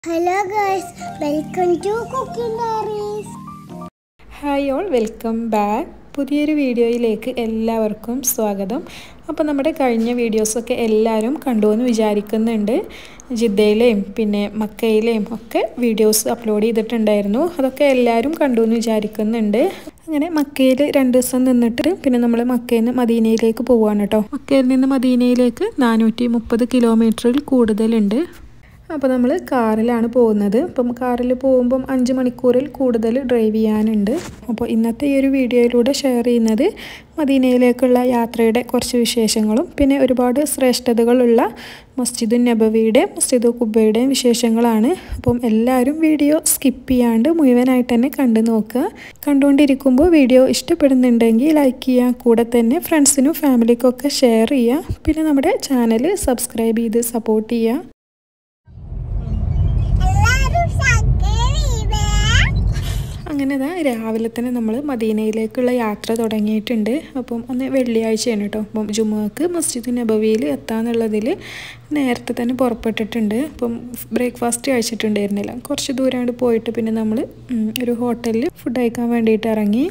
Hello girls welcome to cooking diaries hi all welcome back പുതിയൊരു വീഡിയോയിലേക്ക് എല്ലാവർക്കും സ്വാഗതം അപ്പോൾ നമ്മുടെ കഴിഞ്ഞ വീഡിയോസൊക്കെ എല്ലാവരും കണ്ടു എന്ന് വിചാരിക്കുന്നുണ്ട് ജിദ്ദയിലെയും പിന്നെ മക്കയിലെയും ഒക്കെ വീഡിയോസ് അപ്ലോഡ് ചെയ്തിട്ടുണ്ടായിരുന്നു അതൊക്കെ എല്ലാവരും കണ്ടു എന്ന് വിചാരിക്കുന്നുണ്ട് അങ്ങനെ മക്കയിൽ രണ്ട് ദിവസം നിന്നിട്ട് പിന്നെ നമ്മൾ മക്കയിൽ നിന്ന് മദീനയിലേക്ക് പോവുകയാണ് കേട്ടോ മക്കയിൽ നിന്ന് മദീനയിലേക്ക് നാനൂറ്റി മുപ്പത് കിലോമീറ്ററിൽ കൂടുതലുണ്ട് അപ്പോൾ നമ്മൾ കാറിലാണ് പോകുന്നത് അപ്പം കാറിൽ പോകുമ്പം അഞ്ച് മണിക്കൂറിൽ കൂടുതൽ ഡ്രൈവ് ചെയ്യാനുണ്ട് അപ്പോൾ ഇന്നത്തെ ഈ ഒരു വീഡിയോയിലൂടെ ഷെയർ ചെയ്യുന്നത് മദീനയിലേക്കുള്ള യാത്രയുടെ കുറച്ച് വിശേഷങ്ങളും പിന്നെ ഒരുപാട് ശ്രേഷ്ഠതകളുള്ള മസ്ജിദ് നബവിയുടെ മസ്ജിദ് കുബയുടെയും വിശേഷങ്ങളാണ് അപ്പം എല്ലാവരും വീഡിയോ സ്കിപ്പ് ചെയ്യാണ്ട് മുഴുവനായിട്ട് തന്നെ കണ്ടു നോക്കുക കണ്ടുകൊണ്ടിരിക്കുമ്പോൾ വീഡിയോ ഇഷ്ടപ്പെടുന്നുണ്ടെങ്കിൽ ലൈക്ക് ചെയ്യുക കൂടെ തന്നെ ഫ്രണ്ട്സിനും ഫാമിലിക്കൊക്കെ ഷെയർ ചെയ്യുക പിന്നെ നമ്മുടെ ചാനൽ സബ്സ്ക്രൈബ് ചെയ്ത് സപ്പോർട്ട് ചെയ്യുക എല്ലാവരും സബ്സ്ക്രൈബ് അങ്ങനെ ഇതാ രാവിലെ തന്നെ നമ്മൾ മദീനയിലേക്കുള്ള യാത്ര തുടങ്ങിയിട്ടുണ്ട് അപ്പം അന്ന് വെള്ളിയാഴ്ചയാണ് കേട്ടോ അപ്പം ജുമുഅക്ക് മസ്ജിദ് നബവിയിൽ എത്താന്നുള്ളതിൽ നേരത്തെ തന്നെ പുറപ്പെട്ടിട്ടുണ്ട് അപ്പം ബ്രേക്ക്ഫാസ്റ്റ് കഴിച്ചിട്ടുണ്ടായിരുന്നില്ല കുറച്ച് ദൂരമാണ് പോയിട്ട് പിന്നെ നമ്മൾ ഒരു ഹോട്ടലിൽ ഫുഡ് കഴിക്കാൻ വേണ്ടിയിട്ട് ഇറങ്ങി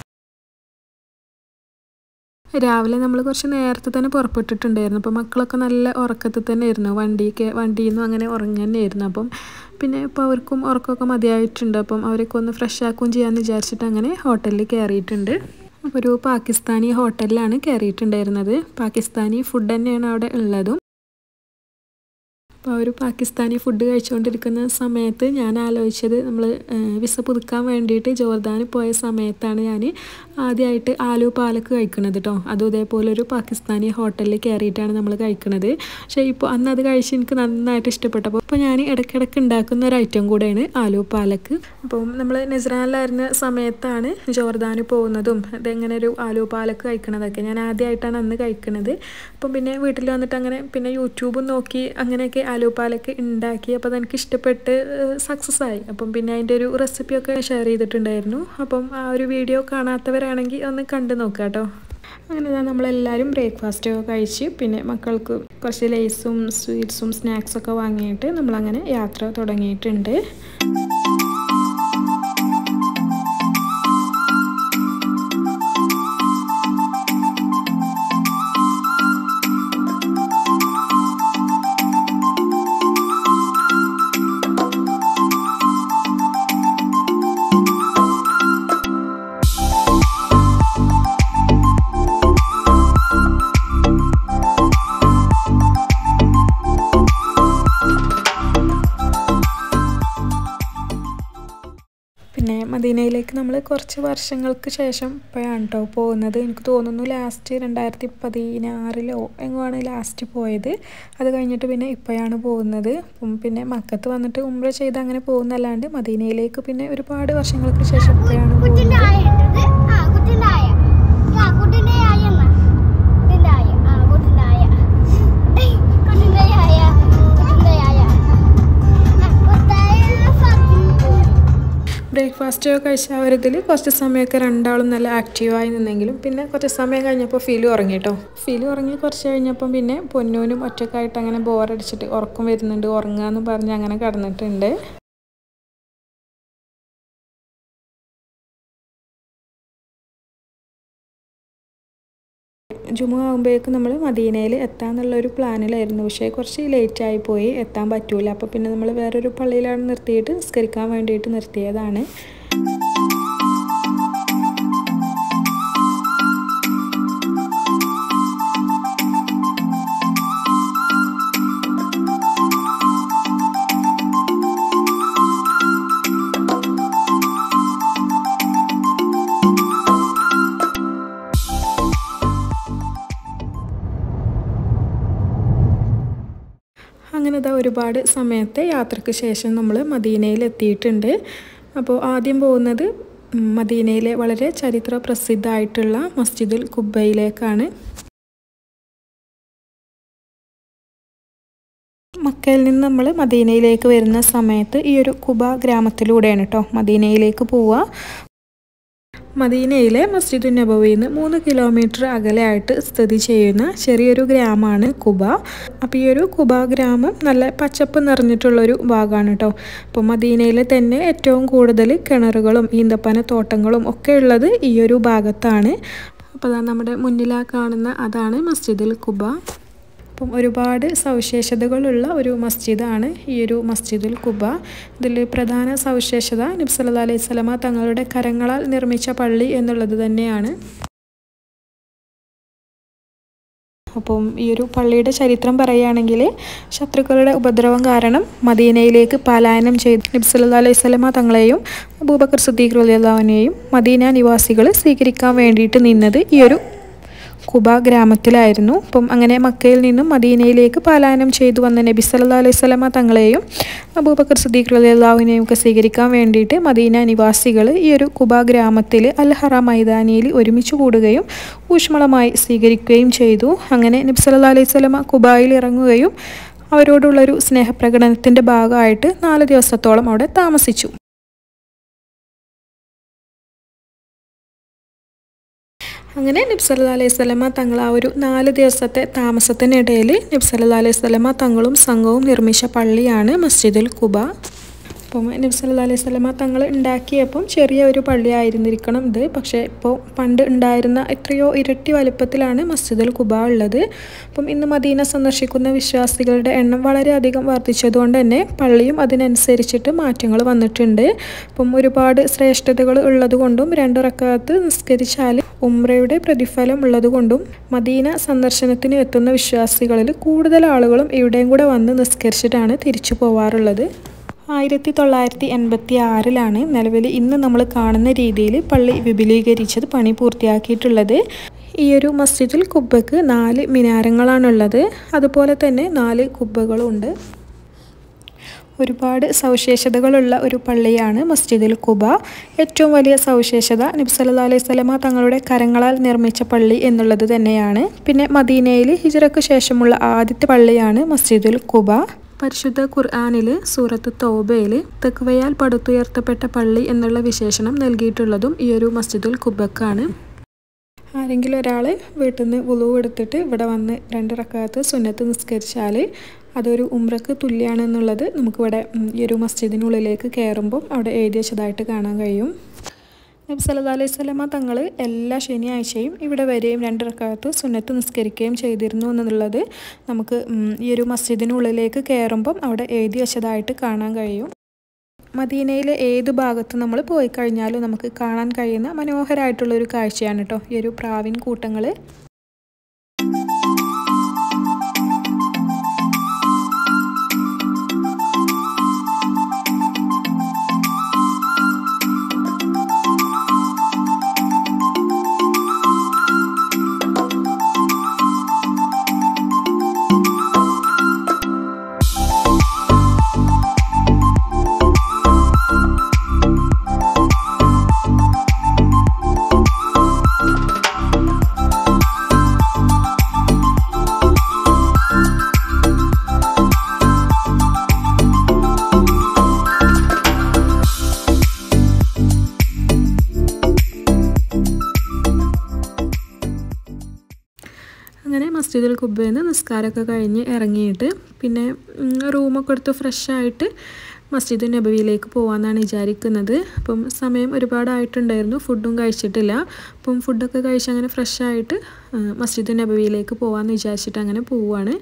രാവിലെ നമ്മൾ കുറച്ച് നേരത്തെ തന്നെ പുറപ്പെട്ടിട്ടുണ്ടായിരുന്നു അപ്പോൾ മക്കളൊക്കെ നല്ല ഉറക്കത്തിൽ തന്നെ ആയിരുന്നു വണ്ടിക്ക് വണ്ടിയിൽ നിന്നും അങ്ങനെ ഉറങ്ങി തന്നെയായിരുന്നു അപ്പം പിന്നെ ഇപ്പോൾ അവർക്കും ഉറക്കമൊക്കെ മതിയായിട്ടുണ്ട് അപ്പം അവരൊക്കെ ഒന്ന് ഫ്രഷ് ആക്കുകയും ചെയ്യാമെന്ന് വിചാരിച്ചിട്ട് അങ്ങനെ ഹോട്ടലിൽ കയറിയിട്ടുണ്ട് അപ്പോൾ ഒരു പാകിസ്ഥാനി ഹോട്ടലിലാണ് കയറിയിട്ടുണ്ടായിരുന്നത് പാകിസ്ഥാനി ഫുഡ് തന്നെയാണ് അവിടെ ഉള്ളതും അപ്പോൾ ഒരു പാകിസ്ഥാനി ഫുഡ് കഴിച്ചുകൊണ്ടിരിക്കുന്ന സമയത്ത് ഞാൻ ആലോചിച്ചത് നമ്മൾ വിസ പുതുക്കാൻ വേണ്ടിയിട്ട് ജോർദാനിൽ പോയ സമയത്താണ് ഞാൻ ആദ്യമായിട്ട് ആലു പാലക്ക് കഴിക്കുന്നത് കേട്ടോ അതും ഇതേപോലെ ഒരു പാകിസ്ഥാനി ഹോട്ടലിൽ കയറിയിട്ടാണ് നമ്മൾ കഴിക്കുന്നത് പക്ഷേ ഇപ്പോൾ അന്ന് അത് കഴിച്ച് എനിക്ക് നന്നായിട്ട് ഇഷ്ടപ്പെട്ടപ്പോൾ അപ്പോൾ ഞാൻ ഇടയ്ക്കിടയ്ക്ക് ഉണ്ടാക്കുന്ന ഒരു ഐറ്റം കൂടെയാണ് ആലു പാലക്ക് അപ്പം നമ്മൾ നിസ്രാനിലായിരുന്ന സമയത്താണ് ജോർദാനിൽ പോകുന്നതും അതെങ്ങനെ ഒരു ആലു പാലക്ക് കഴിക്കണതൊക്കെ ഞാൻ ആദ്യമായിട്ടാണ് അന്ന് കഴിക്കുന്നത് അപ്പം പിന്നെ വീട്ടിൽ വന്നിട്ട് അങ്ങനെ പിന്നെ യൂട്യൂബും നോക്കി അങ്ങനെയൊക്കെ ആലു പാലക്ക് ഉണ്ടാക്കി അപ്പോൾ അതെനിക്ക് ഇഷ്ടപ്പെട്ട് സക്സസ് ആയി അപ്പം പിന്നെ അതിൻ്റെ ഒരു റെസിപ്പിയൊക്കെ ഷെയർ ചെയ്തിട്ടുണ്ടായിരുന്നു അപ്പം ആ ഒരു വീഡിയോ കാണാത്തവരാണെങ്കിൽ ഒന്ന് കണ്ടു നോക്കാം കേട്ടോ അങ്ങനെ നമ്മളെല്ലാവരും ബ്രേക്ക്ഫാസ്റ്റ് ഒക്കെ കഴിച്ച് പിന്നെ മക്കൾക്ക് കുറച്ച് ലേസും സ്വീറ്റ്സും സ്നാക്സൊക്കെ വാങ്ങിയിട്ട് നമ്മളങ്ങനെ യാത്ര തുടങ്ങിയിട്ടുണ്ട് പിന്നെ മദീനയിലേക്ക് നമ്മൾ കുറച്ച് വർഷങ്ങൾക്ക് ശേഷം ഇപ്പോഴാണ് കേട്ടോ പോകുന്നത് എനിക്ക് തോന്നുന്നു ലാസ്റ്റ് രണ്ടായിരത്തി പതിനാറിലോ എങ്ങോആണ് ലാസ്റ്റ് പോയത് അത് കഴിഞ്ഞിട്ട് പിന്നെ ഇപ്പോഴാണ് പോകുന്നത് അപ്പം പിന്നെ മക്കത്ത് വന്നിട്ട് ഉംറ ചെയ്ത് അങ്ങനെ പോകുന്നല്ലാണ്ട് മദീനയിലേക്ക് പിന്നെ ഒരുപാട് വർഷങ്ങൾക്ക് ശേഷം ഇപ്പോഴാണ് കുട്ടിന്റെ പോകുന്നത് ആയ ഉണ്ടത് ആ കുട്ടിന്റെ ആയ ആ കുട്ടിന്റെ ആയ എന്നാ കുട്ടിന്റെ ആയ ആ കുട്ടിന്റെ ആയ കുട്ടിന്റെ ആയ കുട്ടിന്റെ ആയ ബ്രേക്ക്ഫാസ്റ്റ് ഒക്കെ കഴിച്ച ആ ഒരു ഇതിൽ കുറച്ച് സമയമൊക്കെ രണ്ടാളും നല്ല ആക്റ്റീവായി നിന്നെങ്കിലും പിന്നെ കുറച്ച് സമയം കഴിഞ്ഞപ്പോൾ ഫീൽ ഉറങ്ങി കേട്ടോ ഫീൽ ഉറങ്ങി കുറച്ച് കഴിഞ്ഞപ്പം പിന്നെ പൊന്നൂനും ഒറ്റക്കായിട്ട് അങ്ങനെ ബോറടിച്ചിട്ട് ഉറക്കം വരുന്നുണ്ട് ഉറങ്ങാന്ന് പറഞ്ഞ് അങ്ങനെ കിടന്നിട്ടുണ്ട് ജുമ ആകുമ്പോഴേക്കും നമ്മൾ മദീനയിൽ എത്താന്നുള്ള ഒരു പ്ലാനിലായിരുന്നു പക്ഷേ കുറച്ച് ലേറ്റ് ആയി പോയി എത്താൻ പറ്റൂല അപ്പോൾ പിന്നെ നമ്മൾ വേറൊരു പള്ളിയിലാണ് നിർത്തിയിട്ട് നിസ്കരിക്കാൻ വേണ്ടിയിട്ട് നിർത്തിയതാണ് അങ്ങനെ ഇതാ ഒരുപാട് സമയത്തെ യാത്രയ്ക്ക് ശേഷം നമ്മൾ മദീനയിൽ എത്തിയിട്ടുണ്ട് അപ്പോൾ ആദ്യം പോകുന്നത് ഉം, മദീനയിലെ വളരെ ചരിത്ര പ്രസിദ്ധമായിട്ടുള്ള മസ്ജിദുൽ കുബയിലേക്കാണ് മക്കയിൽ നിന്ന് നമ്മൾ മദീനയിലേക്ക് വരുന്ന സമയത്ത് ഈ ഒരു കുബ ഗ്രാമത്തിലൂടെയാണ് കേട്ടോ മദീനയിലേക്ക് പോവുക മദീനയിലെ മസ്ജിദ് നബവിയിൽ നിന്ന് മൂന്ന് കിലോമീറ്റർ അകലെയായിട്ട് സ്ഥിതി ചെയ്യുന്ന ചെറിയൊരു ഗ്രാമമാണ് കുബ അപ്പോൾ ഈ ഒരു കുബ ഗ്രാമം നല്ല പച്ചപ്പ് നിറഞ്ഞിട്ടുള്ളൊരു ഭാഗമാണ് കേട്ടോ അപ്പോൾ മദീനയിലെ തന്നെ ഏറ്റവും കൂടുതൽ കിണറുകളും ഈന്തപ്പന തോട്ടങ്ങളും ഒക്കെ ഉള്ളത് ഈ ഒരു ഭാഗത്താണ് അപ്പോൾ അതാ നമ്മുടെ മുന്നിലാ കാണുന്ന അതാണ് മസ്ജിദുൽ കുബ അപ്പം ഒരുപാട് സവിശേഷതകളുള്ള ഒരു മസ്ജിദാണ് ഈ ഒരു മസ്ജിദുൽ കുബ ഇതിൽ പ്രധാന സവിശേഷത നബ്സല്ലാ അലൈഹി സ്വലമ തങ്ങളുടെ കരങ്ങളാൽ നിർമ്മിച്ച പള്ളി എന്നുള്ളത് തന്നെയാണ് അപ്പം ഈ ഒരു പള്ളിയുടെ ചരിത്രം പറയുകയാണെങ്കിൽ ശത്രുക്കളുടെ ഉപദ്രവം കാരണം മദീനയിലേക്ക് പലായനം ചെയ്ത് നബ്സല്ലാ അലൈഹി സ്വലമ തങ്ങളെയും അബൂബക്കർ സുദ്ദീഖ് റലിയുള്ളവനെയും മദീന നിവാസികൾ സ്വീകരിക്കാൻ വേണ്ടിയിട്ട് നിന്നത് ഈ ഒരു കുബ ഗ്രാമത്തിലായിരുന്നു അപ്പം അങ്ങനെ മക്കയിൽ നിന്നും മദീനയിലേക്ക് പലായനം ചെയ്തു വന്ന നബി സല്ലാ അലൈഹി സ്വലമ തങ്ങളെയും അബൂബക്കർ സുദ്ദീഖ് അള്ളാഹുവിനെയും ഒക്കെ സ്വീകരിക്കാൻ വേണ്ടിയിട്ട് മദീന നിവാസികൾ ഈ ഒരു കുബ ഗ്രാമത്തിൽ അൽ ഹറ മൈതാനിയിൽ ഒരുമിച്ച് കൂടുകയും ഊഷ്മളമായി സ്വീകരിക്കുകയും ചെയ്തു അങ്ങനെ നബി സല്ലാ അലൈഹി സ്വലമ കുബായിൽ ഇറങ്ങുകയും അവരോടുള്ളൊരു സ്നേഹപ്രകടനത്തിൻ്റെ ഭാഗമായിട്ട് നാല് ദിവസത്തോളം അവിടെ താമസിച്ചു അങ്ങനെ നബ്സല്ലാ അലൈഹി സ്വലമ തങ്ങൾ ആ ഒരു നാല് ദിവസത്തെ താമസത്തിനിടയിൽ നബ്സല്ലാ അലൈഹി സ്വലമ തങ്ങളും സംഘവും നിർമ്മിച്ച പള്ളിയാണ് മസ്ജിദുൽ കുബ അപ്പം നബ്സല്ലാ അലൈഹി സ്വലമ തങ്ങൾ ഉണ്ടാക്കിയപ്പം ചെറിയ ഒരു പള്ളിയായിരുന്നിരിക്കണം ഇത് പക്ഷേ ഇപ്പോൾ പണ്ട് ഉണ്ടായിരുന്ന എത്രയോ ഇരട്ടി വലുപ്പത്തിലാണ് മസ്ജിദുൽ കുബ ഉള്ളത് അപ്പം ഇന്ന് മദീന സന്ദർശിക്കുന്ന വിശ്വാസികളുടെ എണ്ണം വളരെയധികം വർദ്ധിച്ചതുകൊണ്ട് തന്നെ പള്ളിയും അതിനനുസരിച്ചിട്ട് മാറ്റങ്ങൾ വന്നിട്ടുണ്ട് അപ്പം ഒരുപാട് ശ്രേഷ്ഠതകൾ ഉള്ളതുകൊണ്ടും രണ്ട് റക്കാത്ത് നിസ്കരിച്ചാൽ ഉംറയുടെ പ്രതിഫലം ഉള്ളതുകൊണ്ടും മദീന സന്ദർശനത്തിന് എത്തുന്ന വിശ്വാസികളിൽ കൂടുതൽ ആളുകളും ഇവിടെയും കൂടെ വന്ന് നിസ്കരിച്ചിട്ടാണ് തിരിച്ചു പോവാറുള്ളത് ആയിരത്തി തൊള്ളായിരത്തി എൺപത്തി ആറിലാണ് നിലവിൽ ഇന്ന് നമ്മൾ കാണുന്ന രീതിയിൽ പള്ളി വിപുലീകരിച്ചത് പണി പൂർത്തിയാക്കിയിട്ടുള്ളത് ഈ ഒരു മസ്ജിദുൽ കുബ്ബക്ക് നാല് മിനാരങ്ങളാണുള്ളത് അതുപോലെ തന്നെ നാല് കുബ്ബകളും ഉണ്ട് ഒരുപാട് സവിശേഷതകളുള്ള ഒരു പള്ളിയാണ് മസ്ജിദുൽ കുബ ഏറ്റവും വലിയ സവിശേഷത നബ്സല്ലാ അലൈഹി സ്വലമ തങ്ങളുടെ കരങ്ങളാൽ നിർമ്മിച്ച പള്ളി എന്നുള്ളത് തന്നെയാണ് പിന്നെ മദീനയിൽ ഹിജറയ്ക്ക് ശേഷമുള്ള ആദ്യത്തെ പള്ളിയാണ് മസ്ജിദുൽ കുബ പരിശുദ്ധ ഖുർആാനിൽ സൂറത്ത് തോബയിൽ തെക്കുവയാൽ പടുത്തുയർത്തപ്പെട്ട പള്ളി എന്നുള്ള വിശേഷണം നൽകിയിട്ടുള്ളതും ഈ ഒരു മസ്ജിദുൽ കുബക്കാണ് ആരെങ്കിലും ഒരാൾ വീട്ടിൽ നിന്ന് വുളു എടുത്തിട്ട് ഇവിടെ വന്ന് രണ്ട് റക്കാത്ത് സുന്നത്ത് നിസ്കരിച്ചാൽ അതൊരു ഉമ്രക്ക് തുല്യമാണെന്നുള്ളത് നമുക്കിവിടെ ഈ ഒരു മസ്ജിദിനുള്ളിലേക്ക് കയറുമ്പോൾ അവിടെ എഴുതി വെച്ചതായിട്ട് കാണാൻ കഴിയും നബി സല്ലല്ലാഹു അലൈഹി സ്വലമ തങ്ങൾ എല്ലാ ശനിയാഴ്ചയും ഇവിടെ വരികയും രണ്ട് റക്കാത്ത് സുന്നത്ത് നിസ്കരിക്കുകയും ചെയ്തിരുന്നു എന്നുള്ളത് നമുക്ക് ഈ ഒരു മസ്ജിദിനുള്ളിലേക്ക് കയറുമ്പം അവിടെ എഴുതി വെച്ചതായിട്ട് കാണാൻ കഴിയും മദീനയിലെ ഏത് ഭാഗത്ത് നമ്മൾ പോയി കഴിഞ്ഞാലും നമുക്ക് കാണാൻ കഴിയുന്ന മനോഹരമായിട്ടുള്ള ഒരു കാഴ്ചയാണ് കേട്ടോ ഈ ഒരു പ്രാവിൻ കൂട്ടങ്ങൾ അങ്ങനെ മസ്ജിദുൽ കുബ്ബയിൽ നിന്ന് നിസ്കാരമൊക്കെ കഴിഞ്ഞ് ഇറങ്ങിയിട്ട് പിന്നെ റൂമൊക്കെ എടുത്ത് ഫ്രഷായിട്ട് മസ്ജിദ് നബവിയിലേക്ക് പോകാമെന്നാണ് വിചാരിക്കുന്നത് അപ്പം സമയം ഒരുപാടായിട്ടുണ്ടായിരുന്നു ഫുഡും കഴിച്ചിട്ടില്ല അപ്പം ഫുഡൊക്കെ കഴിച്ച് അങ്ങനെ ഫ്രഷായിട്ട് മസ്ജിദ് നബവിയിലേക്ക് പോകാമെന്ന് വിചാരിച്ചിട്ട് അങ്ങനെ പോവുകയാണ്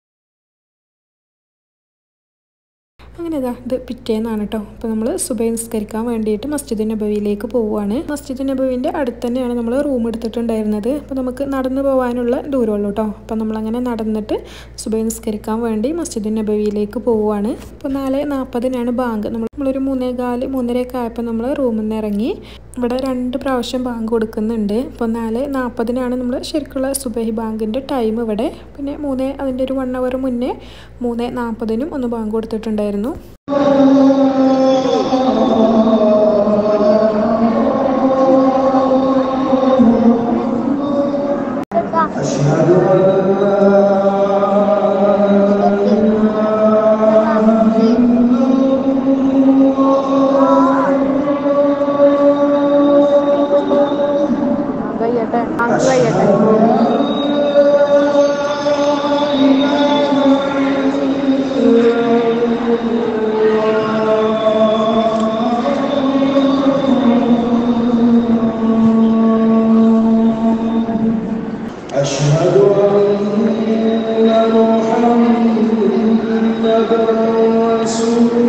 അങ്ങനെ ഇതാ ഇത് പിറ്റേന്നാണ് കേട്ടോ അപ്പോൾ നമ്മൾ സുബൈ നിസ്കരിക്കാൻ വേണ്ടിയിട്ട് മസ്ജിദ് നബവിയിലേക്ക് പോവുകയാണ് മസ്ജിദ് നബവിൻ്റെ അടുത്ത് തന്നെയാണ് നമ്മൾ റൂം എടുത്തിട്ടുണ്ടായിരുന്നത് അപ്പോൾ നമുക്ക് നടന്നു പോകാനുള്ള ദൂരമുള്ളൂ കേട്ടോ അപ്പോൾ നമ്മളങ്ങനെ നടന്നിട്ട് സുബൈ നിസ്കരിക്കാൻ വേണ്ടി മസ്ജിദ് നബവിയിലേക്ക് പോവുകയാണ് അപ്പോൾ നാല് നാൽപ്പതിനാണ് ബാങ്ക് നമ്മൾ നമ്മളൊരു മൂന്നേകാല് മൂന്നരയൊക്കെ ആയപ്പോൾ നമ്മൾ റൂമിൽ നിന്ന് ഇറങ്ങി ഇവിടെ രണ്ട് പ്രാവശ്യം ബാങ്ക് കൊടുക്കുന്നുണ്ട് അപ്പോൾ നാല് നാൽപ്പതിനാണ് നമ്മൾ ശരിക്കുള്ള സുബൈ ബാങ്കിൻ്റെ ടൈം ഇവിടെ പിന്നെ മൂന്ന് അതിൻ്റെ ഒരു വൺ അവർ മുന്നേ മൂന്ന് നാൽപ്പതിനും ഒന്ന് ബാങ്ക് കൊടുത്തിട്ടുണ്ടായിരുന്നു Thank you.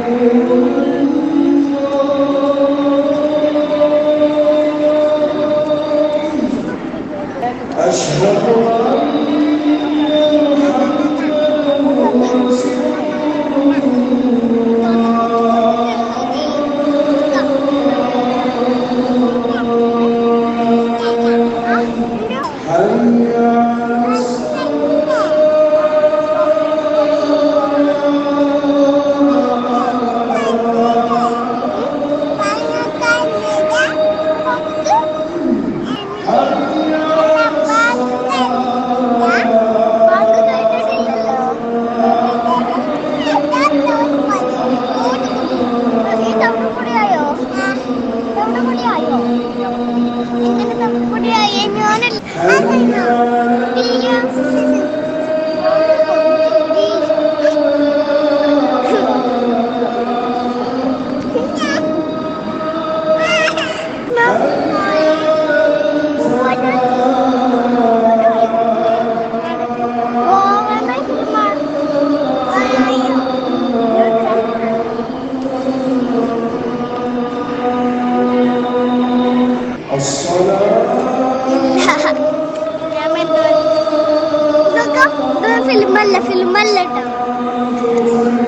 ഫിലിമല്ല ഫിലിമല്ല കേട്ടോ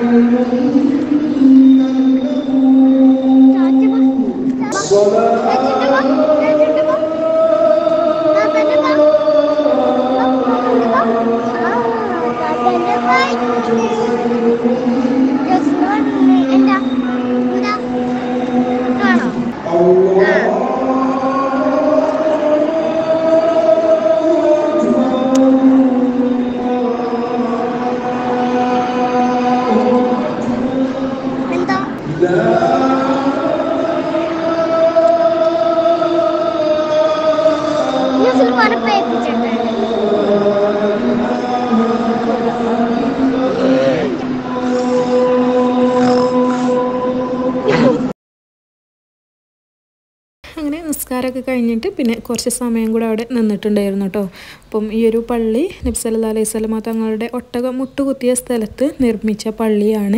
എന്താ എന്താ ആണോ എന്താ ന്യൂസിൽ മറപ്പേപ്പിച്ചിട്ടുണ്ട് അങ്ങനെ നിസ്കാരമൊക്കെ കഴിഞ്ഞിട്ട് പിന്നെ കുറച്ച് സമയം കൂടെ അവിടെ നിന്നിട്ടുണ്ടായിരുന്നു കേട്ടോ അപ്പം ഈ ഒരു പള്ളി നബ്സല്ലാ അലൈഹി സ്വലമ തങ്ങളുടെ ഒട്ടകം മുട്ടുകുത്തിയ സ്ഥലത്ത് നിർമ്മിച്ച പള്ളിയാണ്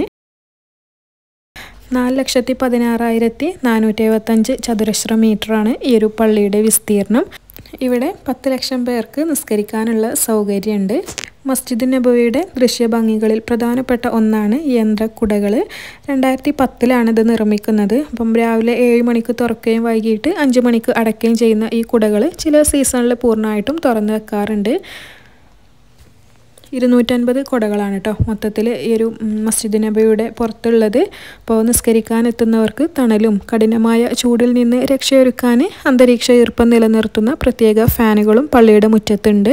നാല് ലക്ഷത്തി പതിനാറായിരത്തി നാനൂറ്റി എഴുപത്തഞ്ച് ചതുരശ്ര മീറ്ററാണ് ഈ ഒരു പള്ളിയുടെ വിസ്തീർണം ഇവിടെ പത്ത് ലക്ഷം പേർക്ക് നിസ്കരിക്കാനുള്ള സൗകര്യമുണ്ട് മസ്ജിദ് നബവിയുടെ ദൃശ്യഭംഗികളിൽ പ്രധാനപ്പെട്ട ഒന്നാണ് യന്ത്രക്കുടകൾ രണ്ടായിരത്തി പത്തിലാണ് ഇത് നിർമ്മിക്കുന്നത് അപ്പം രാവിലെ ഏഴ് മണിക്ക് തുറക്കുകയും വൈകിട്ട് അഞ്ച് മണിക്ക് അടയ്ക്കുകയും ചെയ്യുന്ന ഈ കുടകൾ ചില സീസണിൽ പൂർണ്ണമായിട്ടും തുറന്നു വെക്കാറുണ്ട് ഇരുന്നൂറ്റൻപത് കുടകളാണ് കേട്ടോ മൊത്തത്തിൽ ഈ ഒരു ഉം, മസ്ജിദ് നബിയുടെ പുറത്തുള്ളത് അപ്പോൾ നിസ്കരിക്കാൻ എത്തുന്നവർക്ക് തണലും കഠിനമായ ചൂടിൽ നിന്ന് രക്ഷയൊരുക്കാൻ അന്തരീക്ഷ ഈർപ്പം നിലനിർത്തുന്ന പ്രത്യേക ഫാനുകളും പള്ളിയുടെ മുറ്റത്തുണ്ട്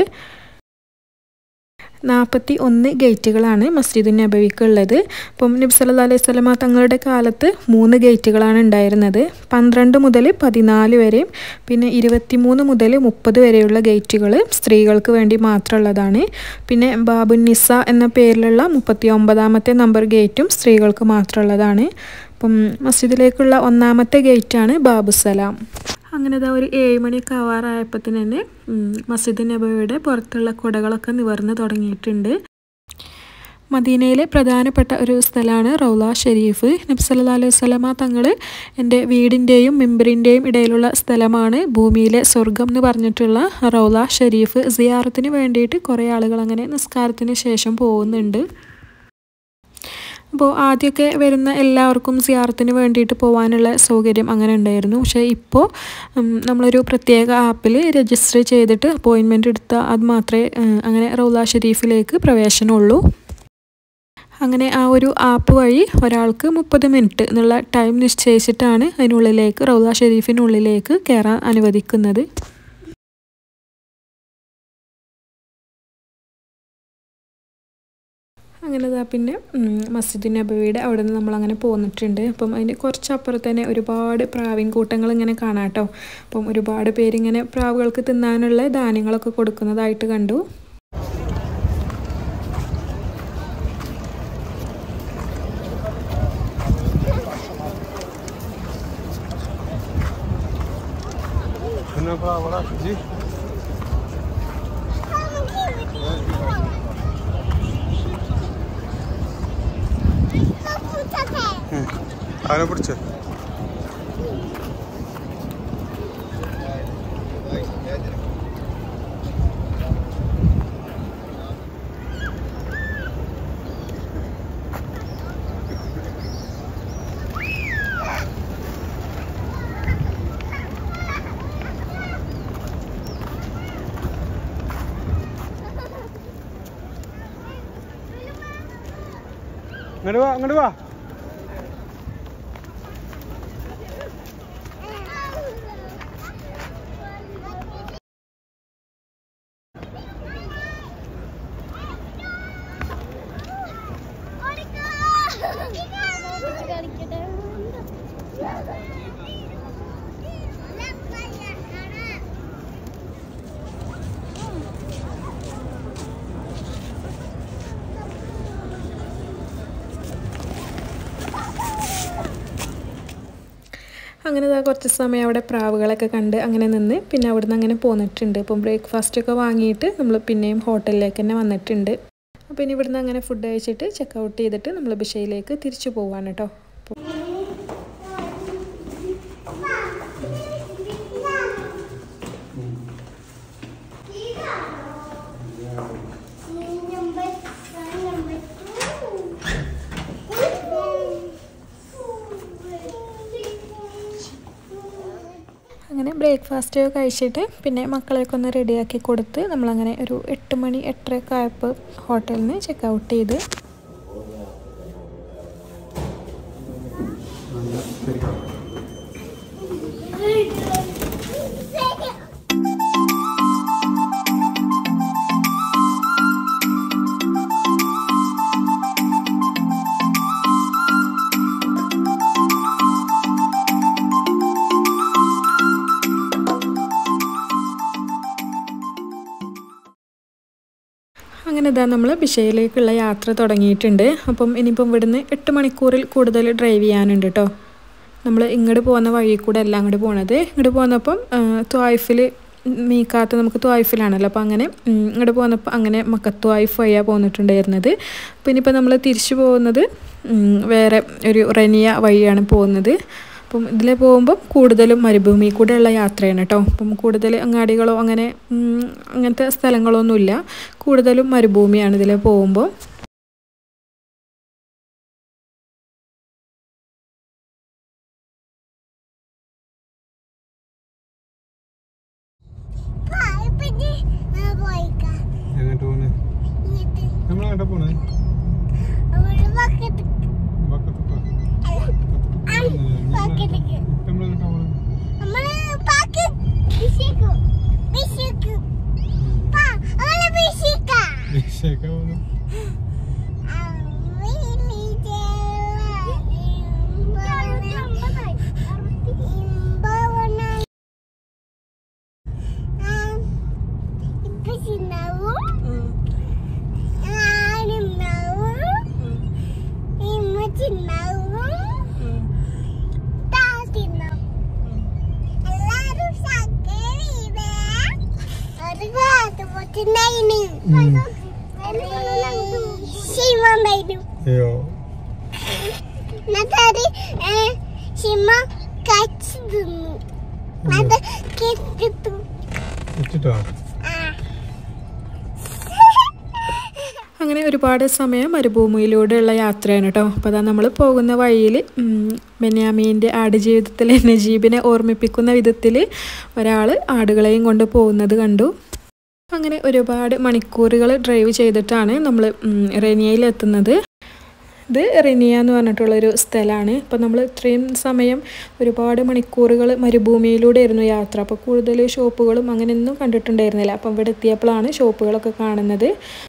നാൽപ്പത്തി ഒന്ന് ഗേറ്റുകളാണ് മസ്ജിദ് നബവിക്ക് ഉള്ളത് അപ്പം നബി സല്ലല്ലാഹു അലൈഹി സ്വലമ തങ്ങളുടെ കാലത്ത് മൂന്ന് ഗേറ്റുകളാണ് ഉണ്ടായിരുന്നത് പന്ത്രണ്ട് മുതൽ പതിനാല് വരെയും പിന്നെ ഇരുപത്തിമൂന്ന് മുതൽ മുപ്പത് വരെയുള്ള ഗേറ്റുകൾ സ്ത്രീകൾക്ക് വേണ്ടി മാത്രമുള്ളതാണ് പിന്നെ ബാബുൻ നിസ എന്ന പേരിലുള്ള മുപ്പത്തി ഒമ്പതാമത്തെ നമ്പർ ഗേറ്റും സ്ത്രീകൾക്ക് മാത്രമുള്ളതാണ് അപ്പം മസ്ജിദിലേക്കുള്ള ഒന്നാമത്തെ ഗേറ്റാണ് ബാബുസലാം അങ്ങനെ ഇതാ ഒരു ഏഴ് മണിയൊക്കെ ആവാറായപ്പത്തിന് തന്നെ ഉം, മസ്ജിദ് നബവിയുടെ പുറത്തുള്ള കുടകളൊക്കെ നിവർന്ന് തുടങ്ങിയിട്ടുണ്ട് മദീനയിലെ പ്രധാനപ്പെട്ട ഒരു സ്ഥലമാണ് റൗല ഷെരീഫ് നബി സല്ലല്ലാഹു അലൈഹി വസല്ലമ തങ്ങൾ എൻ്റെ വീടിൻ്റെയും മിമ്പറിൻ്റെയും ഇടയിലുള്ള സ്ഥലമാണ് ഭൂമിയിലെ സ്വർഗം എന്ന് പറഞ്ഞിട്ടുള്ള റൗല ഷെരീഫ് സിയാറത്തിന് വേണ്ടിയിട്ട് കുറേ ആളുകൾ അങ്ങനെ നിസ്കാരത്തിന് ശേഷം പോകുന്നുണ്ട് അപ്പോൾ ആദ്യമൊക്കെ വരുന്ന എല്ലാവർക്കും സിയാറത്തിന് വേണ്ടിയിട്ട് പോകാനുള്ള സൗകര്യം അങ്ങനെ ഉണ്ടായിരുന്നു പക്ഷേ ഇപ്പോൾ ഉം, നമ്മളൊരു പ്രത്യേക ആപ്പിൽ രജിസ്റ്റർ ചെയ്തിട്ട് അപ്പോയിൻമെൻ്റ് എടുത്താൽ അത് മാത്രമേ ഉം, അങ്ങനെ റൗല ഷെരീഫിലേക്ക് പ്രവേശനമുള്ളൂ അങ്ങനെ ആ ഒരു ആപ്പ് വഴി ഒരാൾക്ക് മുപ്പത് മിനിറ്റ് എന്നുള്ള ടൈം നിശ്ചയിച്ചിട്ടാണ് അതിനുള്ളിലേക്ക് റൗല ഷെരീഫിനുള്ളിലേക്ക് കയറാൻ അനുവദിക്കുന്നത് അങ്ങനെ ദാ പിന്നെ ഉം, മസ്ജിദ് നബവിയുടെ അവിടെ നിന്ന് നമ്മളങ്ങനെ പോന്നിട്ടുണ്ട് അപ്പം അതിന് കുറച്ചപ്പുറത്ത് തന്നെ ഒരുപാട് പ്രാവിൻ കൂട്ടങ്ങൾ ഇങ്ങനെ കാണാം കേട്ടോ അപ്പം ഒരുപാട് പേരിങ്ങനെ പ്രാവുകൾക്ക് തിന്നാനുള്ള ധാന്യങ്ങളൊക്കെ കൊടുക്കുന്നതായിട്ട് കണ്ടു Una palabra così. Tutto te. അവനെ പിടിച്ചോ ഇങ്ങോട്ട് വാ ഇങ്ങോട്ട് വാ അങ്ങനെ ഇതാ കുറച്ച് സമയം അവിടെ പ്രാവുകളൊക്കെ കണ്ട് അങ്ങനെ നിന്ന് പിന്നെ അവിടുന്ന് അങ്ങനെ പോന്നിട്ടുണ്ട് അപ്പം ബ്രേക്ക്ഫാസ്റ്റ് ഒക്കെ വാങ്ങിയിട്ട് നമ്മൾ പിന്നെയും ഹോട്ടലിലേക്ക് തന്നെ വന്നിട്ടുണ്ട് അപ്പോൾ ഇനി ഇവിടുന്ന് അങ്ങനെ ഫുഡ് കഴിച്ചിട്ട് ചെക്ക് ഔട്ട് ചെയ്തിട്ട് നമ്മൾ ബിഷയിലേക്ക് തിരിച്ചു പോവാണ് കേട്ടോ അപ്പോൾ അങ്ങനെ ബ്രേക്ക്ഫാസ്റ്റ് കഴിച്ചിട്ട് പിന്നെ മക്കളെയൊക്കെ ഒന്ന് റെഡിയാക്കി കൊടുത്ത് നമ്മളങ്ങനെ ഒരു എട്ട് മണി എട്ടരയൊക്കെ ആയപ്പോൾ ഹോട്ടലിൽ നിന്ന് ചെക്ക് ഔട്ട് ചെയ്ത് അങ്ങനെ ഇതാ നമ്മൾ ബിഷയിലേക്കുള്ള യാത്ര തുടങ്ങിയിട്ടുണ്ട് അപ്പം ഇനിയിപ്പം ഇവിടുന്ന് എട്ട് മണിക്കൂറിൽ കൂടുതൽ ഡ്രൈവ് ചെയ്യാനുണ്ട് കേട്ടോ നമ്മൾ ഇങ്ങോട്ട് പോകുന്ന വഴി കൂടെ അല്ല അങ്ങോട്ട് പോണത് ഇങ്ങോട്ട് പോന്നപ്പം ത്വായിഫിൽ മീക്കാത്ത നമുക്ക് ത്വായിഫിലാണല്ലോ അപ്പോൾ അങ്ങനെ ഉം, ഇങ്ങോട്ട് പോന്നപ്പോൾ അങ്ങനെ മക്കത്വായിഫ് വഴിയാണ് പോന്നിട്ടുണ്ടായിരുന്നത് അപ്പോൾ ഇനിയിപ്പോൾ നമ്മൾ തിരിച്ചു പോകുന്നത് ഉം, വേറെ ഒരു റനിയ വഴിയാണ് പോകുന്നത് അപ്പം ഇതിൽ പോകുമ്പം കൂടുതലും മരുഭൂമി കൂടെയുള്ള യാത്രയാണ് കേട്ടോ അപ്പം കൂടുതൽ അങ്ങാടികളോ അങ്ങനെ ഉം, അങ്ങനത്തെ സ്ഥലങ്ങളൊന്നുമില്ല കൂടുതലും മരുഭൂമിയാണ് ഇതിൽ പോകുമ്പോൾ എങ്ങോട്ട് പോണേ നമ്മൾ എങ്ങോട്ടാ പോണേ ബക്കത്ത് പോ. ബക്കത്തേക്ക്. നമ്മൾ എങ്ങോട്ടാ പോണേ നമ്മള് പാക്ക് വിശേക്കു വിശേക്കു പാ അവളെ വിശേക്ക രക്ഷയൊക്കെ പോണു ശിവണ്ടായിരുന്നു അയ്യോ എന്നിട്ടത് ശിമ കച്ചു തിന്നു അത് കെട്ടിത്തു വെച്ചിട്ടോ ആ അങ്ങനെ ഒരുപാട് സമയം മരുഭൂമിയിലൂടെയുള്ള യാത്രയാണ് കേട്ടോ അപ്പോൾ അതാ നമ്മൾ പോകുന്ന വഴിയിൽ ബെന്യാമീൻ്റെ ആടുജീവിതത്തിലെ നജീബിനെ ഓർമ്മിപ്പിക്കുന്ന വിധത്തിൽ ഒരാൾ ആടുകളെയും കൊണ്ട് പോകുന്നത് കണ്ടു അങ്ങനെ ഒരുപാട് മണിക്കൂറുകൾ ഡ്രൈവ് ചെയ്തിട്ടാണ് നമ്മൾ റെനിയയിൽ എത്തുന്നത് ഇത് റെനിയ എന്ന് പറഞ്ഞിട്ടുള്ളൊരു സ്ഥലമാണ് അപ്പോൾ നമ്മൾ ഇത്രയും സമയം ഒരുപാട് മണിക്കൂറുകൾ മരുഭൂമിയിലൂടെ ആയിരുന്നു യാത്ര അപ്പോൾ കൂടുതൽ ഷോപ്പുകളും അങ്ങനെയൊന്നും കണ്ടിട്ടുണ്ടായിരുന്നില്ല അപ്പം ഇവിടെ എത്തിയപ്പോഴാണ് ഷോപ്പുകളൊക്കെ കാണുന്നത്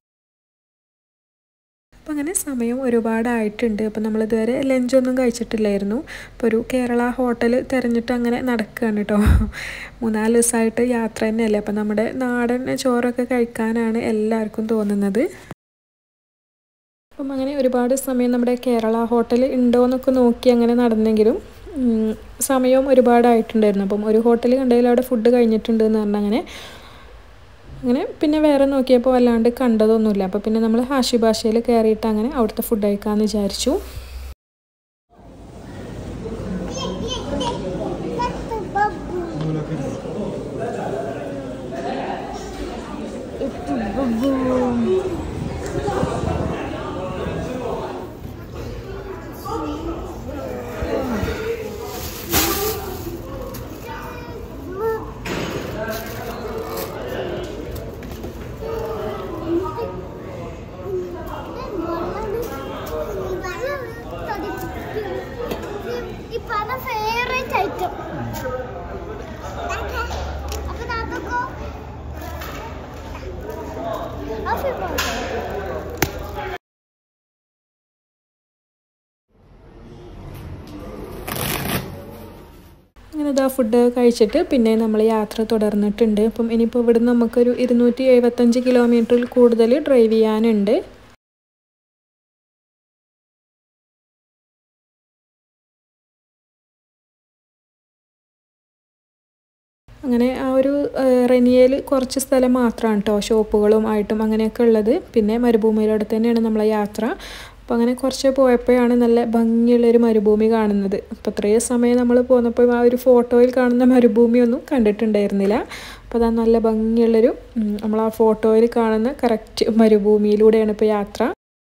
അപ്പം അങ്ങനെ സമയം ഒരുപാടായിട്ടുണ്ട് അപ്പം നമ്മളിതുവരെ ലഞ്ചൊന്നും കഴിച്ചിട്ടില്ലായിരുന്നു അപ്പോൾ ഒരു കേരള ഹോട്ടൽ തിരഞ്ഞിട്ട് അങ്ങനെ നടക്കുകയാണ് കേട്ടോ മൂന്നാല് ദിവസമായിട്ട് യാത്ര തന്നെയല്ലേ അപ്പം നമ്മുടെ നാടൻ ചോറൊക്കെ കഴിക്കാനാണ് എല്ലാവർക്കും തോന്നുന്നത് അപ്പം അങ്ങനെ ഒരുപാട് സമയം നമ്മുടെ കേരള ഹോട്ടൽ ഉണ്ടോ എന്നൊക്കെ നോക്കി അങ്ങനെ നടന്നെങ്കിലും ഉം, സമയവും ഒരുപാടായിട്ടുണ്ടായിരുന്നു അപ്പം ഒരു ഹോട്ടൽ കണ്ടതിൽ അവിടെ ഫുഡ് കഴിഞ്ഞിട്ടുണ്ട് എന്ന് പറഞ്ഞാൽ അങ്ങനെ അങ്ങനെ പിന്നെ വേറെ നോക്കിയപ്പോൾ വല്ലാണ്ട് കണ്ടതൊന്നുമില്ല അപ്പോൾ പിന്നെ നമ്മൾ ഹാഷി ഭാഷയിൽ കയറിയിട്ട് അങ്ങനെ അവിടുത്തെ ഫുഡ് കഴിക്കാമെന്ന് വിചാരിച്ചു അങ്ങനെ ഇതാ ഫുഡ് കഴിച്ചിട്ട് പിന്നെ നമ്മൾ യാത്ര തുടർന്നിട്ടുണ്ട് അപ്പം ഇനിയിപ്പോൾ ഇവിടുന്ന് നമുക്കൊരു ഇരുന്നൂറ്റി എഴുപത്തഞ്ച് കിലോമീറ്ററിൽ കൂടുതൽ ഡ്രൈവ് ചെയ്യാനുണ്ട് അങ്ങനെ ആ ഒരു റെനിയയിൽ കുറച്ച് സ്ഥലം മാത്രമാണ് കേട്ടോ ഷോപ്പുകളും ആയിട്ടും അങ്ങനെയൊക്കെ ഉള്ളത് പിന്നെ മരുഭൂമിയിലൂടെ തന്നെയാണ് നമ്മളെ യാത്ര അപ്പോൾ അങ്ങനെ കുറച്ച് പോയപ്പോഴാണ് നല്ല ഭംഗിയുള്ളൊരു മരുഭൂമി കാണുന്നത് അപ്പോൾ അത്രയും സമയം നമ്മൾ പോന്നപ്പോൾ ആ ഒരു ഫോട്ടോയിൽ കാണുന്ന മരുഭൂമിയൊന്നും കണ്ടിട്ടുണ്ടായിരുന്നില്ല അപ്പോൾ അതാ നല്ല ഭംഗിയുള്ളൊരു നമ്മൾ ആ ഫോട്ടോയിൽ കാണുന്ന കറക്റ്റ് മരുഭൂമിയിലൂടെയാണ് ഇപ്പോൾ യാത്ര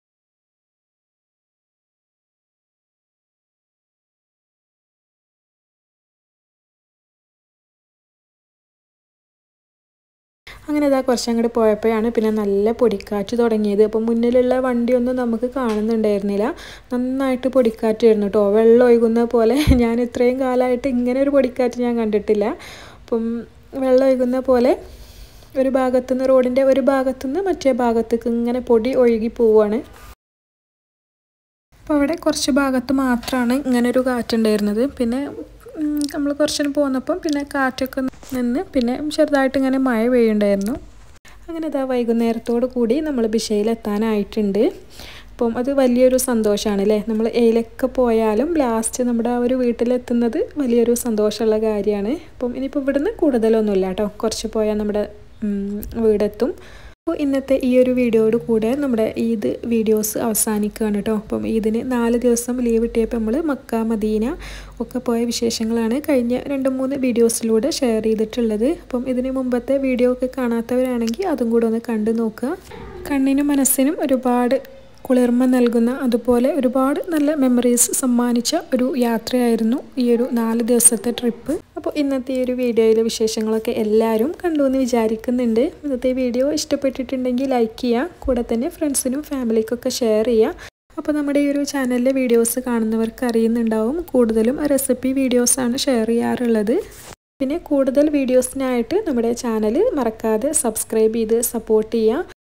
അങ്ങനെ ഇതാ കുറച്ചങ്ങോട്ട് പോയപ്പോഴാണ് പിന്നെ നല്ല പൊടിക്കാറ്റ് തുടങ്ങിയത് അപ്പം മുന്നിലുള്ള വണ്ടിയൊന്നും നമുക്ക് കാണുന്നുണ്ടായിരുന്നില്ല നന്നായിട്ട് പൊടിക്കാറ്റായിരുന്നു കേട്ടോ വെള്ളം ഒഴുകുന്ന പോലെ ഞാൻ ഇത്രയും കാലമായിട്ട് ഇങ്ങനെ ഒരു പൊടിക്കാറ്റ് ഞാൻ കണ്ടിട്ടില്ല അപ്പം വെള്ളം ഒഴുകുന്ന പോലെ ഒരു ഭാഗത്തുനിന്ന് റോഡിൻ്റെ ഒരു ഭാഗത്തുനിന്ന് മറ്റേ ഭാഗത്തേക്ക് ഇങ്ങനെ പൊടി ഒഴുകി പോവുകയാണ് അപ്പോൾ അവിടെ കുറച്ച് ഭാഗത്ത് മാത്രമാണ് ഇങ്ങനെ ഒരു കാറ്റുണ്ടായിരുന്നത് പിന്നെ നമ്മൾ കുറച്ചിന് പോന്നപ്പം പിന്നെ കാറ്റൊക്കെ നിന്ന് പിന്നെ ചെറുതായിട്ട് ഇങ്ങനെ മഴ പെയ്യുണ്ടായിരുന്നു അങ്ങനെ ഇതാ വൈകുന്നേരത്തോടു കൂടി നമ്മൾ ബിഷയിലെത്താനായിട്ടുണ്ട് അപ്പം അത് വലിയൊരു സന്തോഷമാണ് അല്ലേ നമ്മൾ എയിലൊക്കെ പോയാലും ലാസ്റ്റ് നമ്മുടെ ആ ഒരു വീട്ടിലെത്തുന്നത് വലിയൊരു സന്തോഷമുള്ള കാര്യമാണ് അപ്പം ഇനിയിപ്പോൾ ഇവിടുന്ന് കൂടുതലൊന്നുമില്ല കേട്ടോ കുറച്ച് പോയാൽ നമ്മുടെ വീടെത്തും അപ്പോൾ ഇന്നത്തെ ഈ ഒരു വീഡിയോയോട് കൂടെ നമ്മുടെ ഈദ് വീഡിയോസ് അവസാനിക്കുകയാണ് കേട്ടോ അപ്പം ഈദിന് നാല് ദിവസം ലീവ് കിട്ടിയപ്പോൾ നമ്മൾ മക്ക മദീന ഒക്കെ പോയ വിശേഷങ്ങളാണ് കഴിഞ്ഞ രണ്ട് മൂന്ന് വീഡിയോസിലൂടെ ഷെയർ ചെയ്തിട്ടുള്ളത് അപ്പം ഇതിന് മുമ്പത്തെ വീഡിയോ ഒക്കെ കാണാത്തവരാണെങ്കിൽ അതും കൂടെ ഒന്ന് കണ്ടു നോക്കുക കണ്ണിനും മനസ്സിനും ഒരുപാട് കുളിർമ നൽകുന്ന അതുപോലെ ഒരുപാട് നല്ല മെമ്മറീസ് സമ്മാനിച്ച ഒരു യാത്രയായിരുന്നു ഈ ഒരു നാല് ദിവസത്തെ ട്രിപ്പ് അപ്പോൾ ഇന്നത്തെ ഈ ഒരു വീഡിയോയിലെ വിശേഷങ്ങളൊക്കെ എല്ലാവരും കണ്ടു എന്ന് വിചാരിക്കുന്നുണ്ട് ഇന്നത്തെ വീഡിയോ ഇഷ്ടപ്പെട്ടിട്ടുണ്ടെങ്കിൽ ലൈക്ക് ചെയ്യുക കൂടെ തന്നെ ഫ്രണ്ട്സിനും ഫാമിലിക്കൊക്കെ ഷെയർ ചെയ്യുക അപ്പോൾ നമ്മുടെ ഈ ഒരു ചാനലിലെ വീഡിയോസ് കാണുന്നവർക്ക് അറിയുന്നുണ്ടാവും കൂടുതലും റെസിപ്പി വീഡിയോസാണ് ഷെയർ ചെയ്യാറുള്ളത് പിന്നെ കൂടുതൽ വീഡിയോസിനായിട്ട് നമ്മുടെ ചാനൽ മറക്കാതെ സബ്സ്ക്രൈബ് ചെയ്ത് സപ്പോർട്ട് ചെയ്യുക